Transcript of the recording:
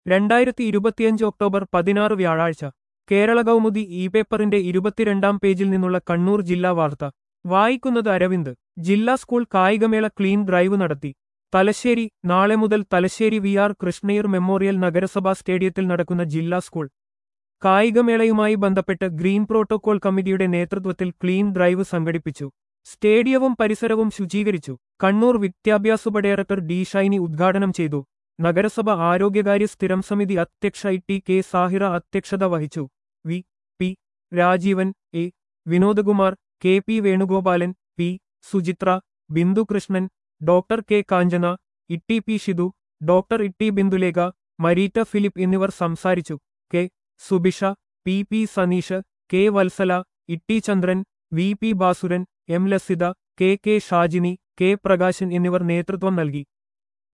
രണ്ടായിരത്തി ഇരുപത്തിയഞ്ച് ഒക്ടോബർ പതിനാറ് വ്യാഴാഴ്ച കേരള കൗമുദി ഇ പേപ്പറിന്റെ ഇരുപത്തിരണ്ടാം പേജിൽ നിന്നുള്ള കണ്ണൂർ ജില്ലാ വാർത്ത വായിക്കുന്നത് അരവിന്ദ് ജില്ലാ സ്കൂൾ കായികമേള ക്ലീൻ ഡ്രൈവ് നടത്തി തലശ്ശേരി നാളെ മുതൽ Thalassery V R Krishnaiyer memorial നഗരസഭാ സ്റ്റേഡിയത്തിൽ നടക്കുന്ന ജില്ലാ സ്കൂൾ കായികമേളയുമായി ബന്ധപ്പെട്ട് ഗ്രീൻ പ്രോട്ടോകോൾ കമ്മിറ്റിയുടെ നേതൃത്വത്തിൽ ക്ലീൻ ഡ്രൈവ് സംഘടിപ്പിച്ചു സ്റ്റേഡിയവും പരിസരവും ശുചീകരിച്ചു കണ്ണൂർ വിദ്യാഭ്യാസ ഡയറക്ടർ ഡി ഷൈനി ഉദ്ഘാടനം ചെയ്തു നഗരസഭ ആരോഗ്യകാര്യ സ്ഥിരം സമിതി അധ്യക്ഷ ഐ ടി കെ സാഹിറ അധ്യക്ഷത വഹിച്ചു V P Rajeevan A Vinodkumar K P Venugopalan P Suchitra Bindukrishnan doctor K Kanchana ഇട്ടി പി ഷിതു ഡോക്ടർ ഇട്ടി ബിന്ദുലേഖ മരീറ്റ ഫിലിപ്പ് എന്നിവർ സംസാരിച്ചു K Subisha P P Saneesh K Vatsala ഇട്ടി Chandran V P Basuran M Lasitha K K Shajini K Prakashan എന്നിവർ നേതൃത്വം നൽകി